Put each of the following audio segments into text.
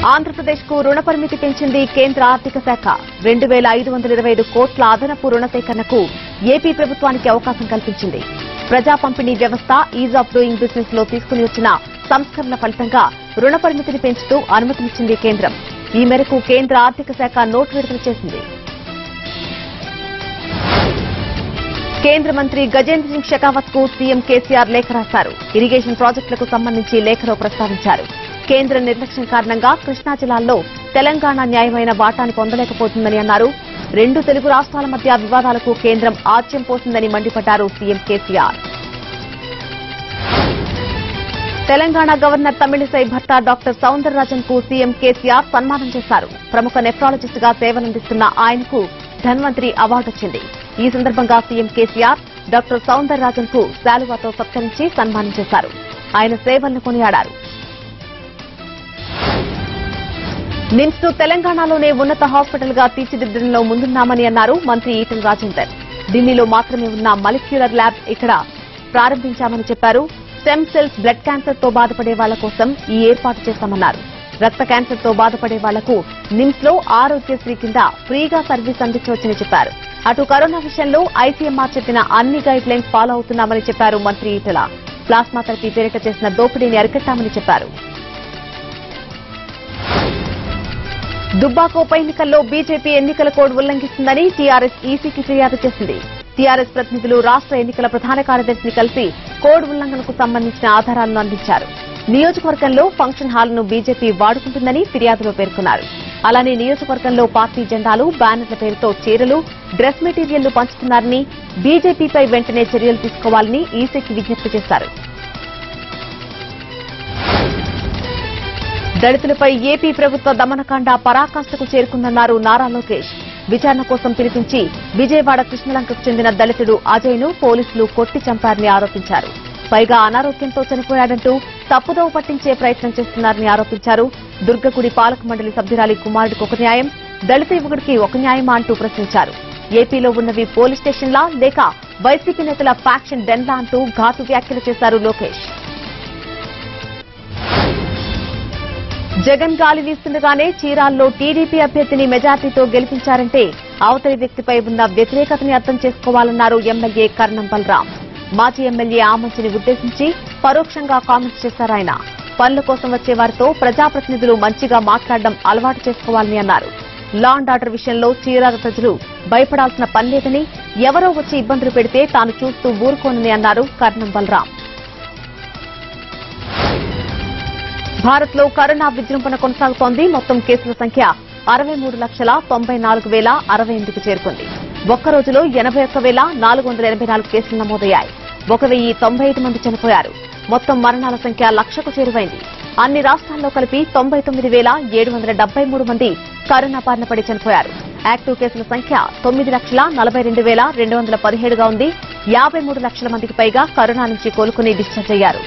ఆంధ్రప్రదేశ్ కు రుణ పరిమితి పెంచింది కేంద్ర ఆర్థిక శాఖ రెండు వేల ఐదు వందల ఇరవై ఐదు కోట్ల అదనపు రుణ సేకరణకు ఏపీ ప్రభుత్వానికి అవకాశం కల్పించింది ప్రజా పంపిణీ వ్యవస్థ ఈజ్ ఆఫ్ డూయింగ్ బిజినెస్ లో తీసుకుని వచ్చిన సంస్కరణల ఫలితంగా రుణ పరిమితిని పెంచుతూ అనుమతినిచ్చింది కేంద్రం ఈ మేరకు కేంద్ర ఆర్థిక శాఖ నోటు విడుదల చేసింది కేంద్ర మంత్రి గజేంద్ర సింగ్ షెకావత్ కు సీఎం కేసీఆర్ లేఖ రాశారు ఇరిగేషన్ ప్రాజెక్టులకు సంబంధించి లేఖలో ప్రస్తావించారు కేంద్ర నిర్లక్ష్యం కారణంగా కృష్ణా జిల్లాల్లో తెలంగాణ న్యాయమైన వాటాను పొందలేకపోతుందని అన్నారు రెండు తెలుగు రాష్ట్రాల మధ్య వివాదాలకు కేంద్రం ఆజ్యం పోసిందని మండిపడ్డారు సీఎం కేసీఆర్ తెలంగాణ గవర్నర్ తమిళిసై భర్త డాక్టర్ సౌందరరాజన్ కు సీఎం కేసీఆర్ సన్మానం చేశారు ప్రముఖ నెఫ్రాలజిస్ట్ గా సేవలందిస్తున్న ఆయనకు ధన్వంతరి అవార్డు వచ్చింది ఈ సందర్భంగా సీఎం కేసీఆర్ డాక్టర్ సౌందరరాజన్ కు శాలువాతో సత్కరించి సన్మానం చేశారు ఆయన సేవలను కొనియాడారు నిమ్స్ ను తెలంగాణలోనే ఉన్నత హాస్పిటల్ గా తీర్చిదిద్దడంలో ముందున్నామని అన్నారు మంత్రి ఈటెల రాజేందర్ ఢిల్లీలో మాత్రమే ఉన్న మలిక్యులర్ ల్యాబ్ ఇక్కడ ప్రారంభించామని చెప్పారు స్టెమ్ సెల్స్ బ్లడ్ క్యాన్సర్ తో బాధపడే వాళ్ల కోసం ఈ ఏర్పాటు చేస్తామన్నారు రక్త క్యాన్సర్ తో బాధపడే వాళ్లకు నిమ్స్ లో ఆరోగ్యశ్రీ కింద ఫ్రీగా సర్వీస్ అందించవచ్చని చెప్పారు అటు కరోనా విషయంలో ఐసీఎంఆర్ చెప్పిన అన్ని గైడ్ లైన్స్ ఫాలో అవుతున్నామని చెప్పారు మంత్రి ఈటెల ప్లాస్మా థెరపీ పేరిట చేసిన దోపిడీని అరికట్టామని చెప్పారు దుబ్బాక ఉప ఎన్నికల్లో బీజేపీ ఎన్నికల కోడ్ ఉల్లంఘిస్తుందని టీఆర్ఎస్ ఈసీకి ఫిర్యాదు చేసింది టీఆర్ఎస్ ప్రతినిధులు రాష్ట్ర ఎన్నికల ప్రధాన కార్యదర్శిని కలిసి కోడ్ ఉల్లంఘనకు సంబంధించిన ఆధారాలను అందించారు నియోజకవర్గంలో ఫంక్షన్ హాల్ను బీజేపీ వాడుకుంటుందని ఫిర్యాదులో పేర్కొన్నారు అలానే నియోజకవర్గంలో పార్టీ జెండాలు బ్యానర్ల పేరుతో చీరలు డ్రెస్ మెటీరియల్లు పంచుతున్నారని బీజేపీపై వెంటనే చర్యలు తీసుకోవాలని ఈసీకి విజ్ఞప్తి చేశారు దళితులపై ఏపీ ప్రభుత్వ దమనకాండ పరాకాష్ఠకు చేరుకుందన్నారు నారా లోకేష్ విచారణ కోసం పిలిపించి విజయవాడ కృష్ణలంకకు చెందిన దళితుడు అజయ్ ను పోలీసులు కొట్టి చంపారని ఆరోపించారు పైగా అనారోగ్యంతో చనిపోయాడంటూ తప్పుదోవ పట్టించే ప్రయత్నం చేస్తున్నారని ఆరోపించారు దుర్గగుడి పాలక మండలి సభ్యురాలి కుమారుడికి ఒక న్యాయం దళిత యువకుడికి ఒక న్యాయమా అంటూ ప్రశ్నించారు ఏపీలో ఉన్నవి పోలీస్ స్టేషన్లా లేక వైసీపీ నేతల ఫ్యాక్షన్ డెన్లా అంటూ ఘాటు వ్యాఖ్యలు చేశారు లోకేష్ జగన్ గాలి వీస్తుండగానే చీరాల్లో టీడీపీ అభ్యర్థిని మెజార్టీతో గెలిపించారంటే అవతలి వ్యక్తిపై ఉన్న వ్యతిరేకతని అర్థం చేసుకోవాలన్నారు ఎమ్మెల్యే కర్ణం బలరాం మాజీ ఎమ్మెల్యే ఆమంచిని ఉద్దేశించి పరోక్షంగా కామెంట్స్ చేశారాయన పనుల కోసం వచ్చే వారితో ప్రజాప్రతినిధులు మంచిగా మాట్లాడడం అలవాటు చేసుకోవాలని అన్నారు లా అండ్ ఆర్డర్ విషయంలో చీరాల ప్రజలు భయపడాల్సిన పని లేదని ఎవరో వచ్చి ఇబ్బందులు పెడితే తాను చూస్తూ ఊరుకోనని అన్నారు కర్ణం బలరాం భారత్ లో కరోనా విజృంభణ కొనసాగుతోంది మొత్తం కేసుల సంఖ్య అరవై మూడు లక్షల తొంభై నాలుగు వేల అరవై ఎనిమిదికి చేరుకుంది ఒక్క రోజులో ఎనభై ఒక్క వేల నాలుగు వందల ఎనభై నాలుగు కేసులు నమోదయ్యాయి ఒక వెయ్యి తొంభై ఐదు మంది చనిపోయారు మొత్తం మరణాల సంఖ్య లక్షకు చేరువైంది అన్ని రాష్ట్రాల్లో కలిపి తొంభై తొమ్మిది వేల ఏడు వందల డెబ్బై మూడు మంది కరోనా బారిన పడి చనిపోయారు యాక్టివ్ కేసుల సంఖ్య తొమ్మిది లక్షల నలభై రెండు వేల రెండు వందల పదిహేడుగా ఉంది యాభై మూడు లక్షల మందికి పైగా కరోనా నుంచి కోలుకుని డిశ్చార్జ్ అయ్యారు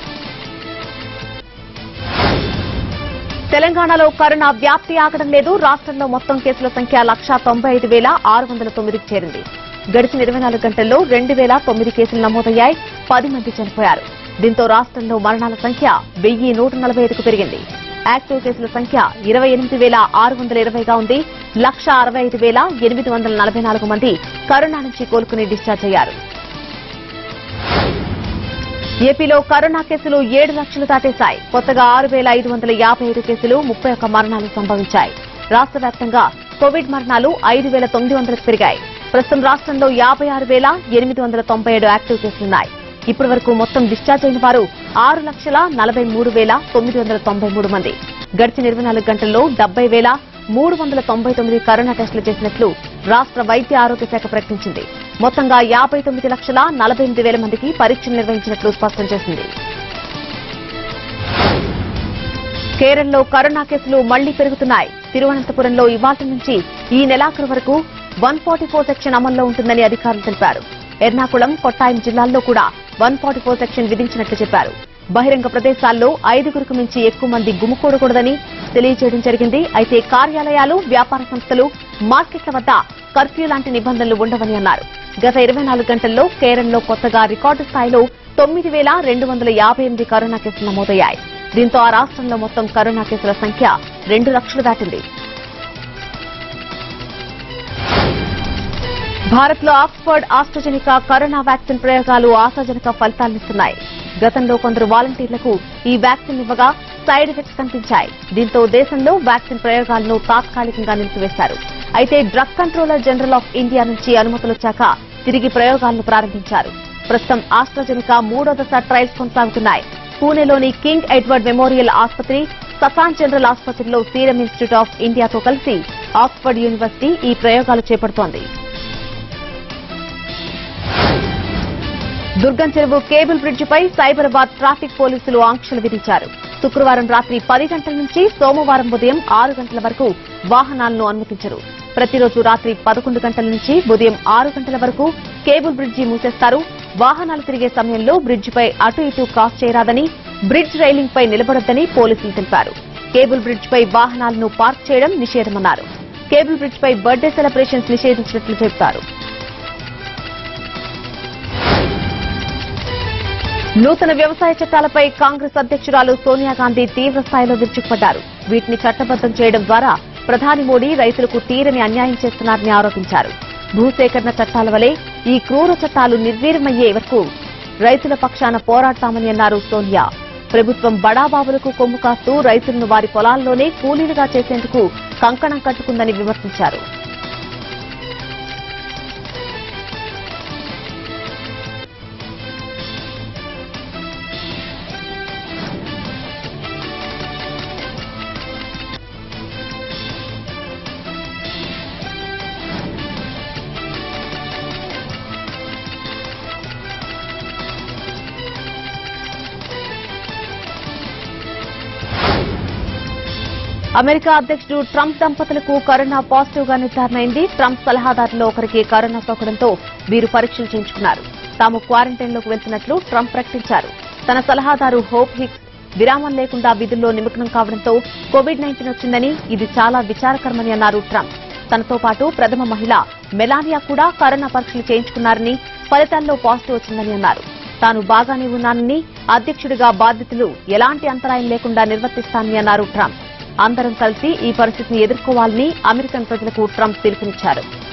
తెలంగాణలో కరోనా వ్యాప్తి ఆగడం లేదు రాష్ట్రంలో మొత్తం కేసుల సంఖ్య లక్షా తొంభై ఐదు వేల ఆరు వందల తొమ్మిదికి చేరింది గడిచిన ఇరవై నాలుగు గంటల్లో రెండు వేల తొమ్మిది కేసులు నమోదయ్యాయి పది మంది చనిపోయారు దీంతో రాష్ట్రంలో మరణాల సంఖ్య వెయ్యి నూట నలభై ఐదుకు పెరిగింది యాక్టివ్ కేసుల సంఖ్య ఇరవై ఎనిమిది వేల ఆరు వందల ఇరవైగా ఉంది లక్ష అరవై ఐదు వేల ఎనిమిది వందల నలభై నాలుగు మంది కరోనా నుంచి కోలుకుని డిశ్చార్జ్ అయ్యారు ఏపీలో కరోనా కేసులు ఏడు లక్షలు దాటేశాయి కొత్తగా ఆరు వేల ఐదు వందల యాభై ఐదు కేసులు ముప్పై ఒక్క మరణాలు సంభవించాయి రాష్ట్ర వ్యాప్తంగా కోవిడ్ మరణాలు ఐదు వేల తొమ్మిది వందలకు పెరిగాయి ప్రస్తుతం రాష్ట్రంలో యాభై ఆరు వేల ఎనిమిది వందల తొంభై ఏడు యాక్టివ్ కేసులున్నాయి ఇప్పటి వరకు మొత్తం డిశ్చార్జ్ అయిన వారు ఆరు లక్షల నలభై మూడు వేల తొమ్మిది వందల తొంభై మూడు మంది గడిచిన ఇరవై నాలుగు గంటల్లో డెబ్బై వేల మూడు వందల తొంభై తొమ్మిది కరోనా టెస్టులు చేసినట్లు రాష్ట్ర వైద్య ఆరోగ్య శాఖ ప్రకటించింది మొత్తంగా యాభై తొమ్మిది లక్షల నలభై ఎనిమిది వేల మందికి పరీక్షలు నిర్వహించినట్లు స్పష్టం చేసింది కేరళలో కరోనా కేసులు మళ్లీ పెరుగుతున్నాయి తిరువనంతపురంలో ఇవాటి నుంచి ఈ నెలాఖరు వరకు వన్ ఫార్టీ ఫోర్ సెక్షన్ అమల్లో ఉంటుందని అధికారులు తెలిపారు ఎర్నాకుళం కొట్టాయం జిల్లాల్లో కూడా వన్ ఫార్టీ ఫోర్ సెక్షన్ విధించినట్లు చెప్పారు బహిరంగ ప్రదేశాల్లో ఐదుగురికి మించి ఎక్కువ మంది గుమికూడకూడదని తెలియజేయడం జరిగింది అయితే కార్యాలయాలు వ్యాపార సంస్థలు మార్కెట్ల వద్ద కర్ఫ్యూ లాంటి నిబంధనలు ఉండవని అన్నారు గత ఇరవై నాలుగు గంటల్లో కేరళలో కొత్తగా రికార్డు స్థాయిలో తొమ్మిది వేల రెండు వందల యాభై ఎనిమిది కరోనా కేసులు నమోదయ్యాయి దీంతో ఆ రాష్ట్రంలో మొత్తం కరోనా కేసుల సంఖ్య రెండు లక్షలు దాటింది భారత్ లో ఆక్స్ఫర్డ్ ఆస్ట్రజెనికా కరోనా వ్యాక్సిన్ ప్రయోగాలు ఆశాజనక ఫలితాలనిస్తున్నాయి గతంలో కొందరు వాలంటీర్లకు ఈ వ్యాక్సిన్ ఇవ్వగా సైడ్ ఎఫెక్ట్స్ కనిపించాయి దీంతో దేశంలో వ్యాక్సిన్ ప్రయోగాలను తాత్కాలికంగా నిలిపివేశారు అయితే drug controller general of India నుంచి అనుమతులొచ్చాక తిరిగి ప్రయోగాలను ప్రారంభించారు ప్రస్తుతం ఆస్ట్రజెనికా మూడో దశ ట్రయల్స్ కొనసాగుతున్నాయి పూణేలోని కింగ్ ఎడ్వర్డ్ మెమోరియల్ ఆసుపత్రి సఫాన్ జనరల్ ఆసుపత్రిలో సీరం ఇన్స్టిట్యూట్ ఆఫ్ ఇండియాతో కలిసి ఆక్స్ఫర్డ్ యూనివర్సిటీ ఈ ప్రయోగాలు చేపడుతోంది దుర్గం చెరువు కేబుల్ బ్రిడ్జిపై సైబరాబాద్ ట్రాఫిక్ పోలీసులు ఆంక్షలు విధించారు శుక్రవారం రాత్రి పది గంటల నుంచి సోమవారం ఉదయం ఆరు గంటల వరకు వాహనాలను అనుమతించరు ప్రతిరోజు రాత్రి పదకొండు గంటల నుంచి ఉదయం ఆరు గంటల వరకు కేబుల్ బ్రిడ్జి మూసేస్తారు వాహనాలు తిరిగే సమయంలో బ్రిడ్జిపై అటు ఇటు క్రాస్ చేయరాదని బ్రిడ్జ్ రైలింగ్ పై నిలబడొద్దని పోలీసులు తెలిపారు కేబుల్ బ్రిడ్జ్ పై వాహనాలను పార్క్ చేయడం నిషేధమన్నారు కేబుల్ బ్రిడ్జ్ పై బర్త్డే సెలబ్రేషన్స్ నిషేధించినట్లు చెప్పారు నూతన వ్యవసాయ చట్టాలపై కాంగ్రెస్ అధ్యక్షురాలు సోనియా గాంధీ తీవ్ర స్థాయిలో విరుచుకుపడ్డారు వీటిని చట్టబద్దం చేయడం ద్వారా ప్రధాని మోడీ రైతులకు తీరని అన్యాయం చేస్తున్నారని ఆరోపించారు భూసేకరణ చట్టాల వలె ఈ క్రూర చట్టాలు నిర్వీర్యమయ్యే వరకు రైతుల పక్షాన పోరాడతామని అన్నారు సోనియా ప్రభుత్వం బడాబాబులకు కొమ్ము కాస్తూ రైతులను వారి పొలాల్లోనే కూలీలుగా చేసేందుకు కంకణం కట్టుకుందని విమర్శించారు అమెరికా అధ్యక్షుడు ట్రంప్ దంపతులకు కరోనా పాజిటివ్ గా నిర్ధారణ అయింది ట్రంప్ సలహాదారులో ఒకరికి కరోనా సోకడంతో వీరు పరీక్షలు చేయించుకున్నారు తాము క్వారంటైన్ లోకి వెళ్తున్నట్లు ట్రంప్ ప్రకటించారు తన సలహాదారు హోప్ హిక్స్ విరామం లేకుండా విధుల్లో నిమగ్నం కావడంతో కోవిడ్ నైన్టీన్ వచ్చిందని ఇది చాలా విచారకరమని అన్నారు ట్రంప్ తనతో పాటు ప్రథమ మహిళ మెలానియా కూడా కరోనా పరీక్షలు చేయించుకున్నారని ఫలితాల్లో పాజిటివ్ వచ్చిందని అన్నారు తాను బాగానే ఉన్నానని అధ్యక్షుడిగా బాధ్యతలు ఎలాంటి అంతరాయం లేకుండా నిర్వర్తిస్తానని అన్నారు ట్రంప్ అందరం కలిసి ఈ పరిస్థితిని ఎదుర్కోవాలని అమెరికన్ ప్రజలకు ట్రంప్ పిలుపునిచ్చారు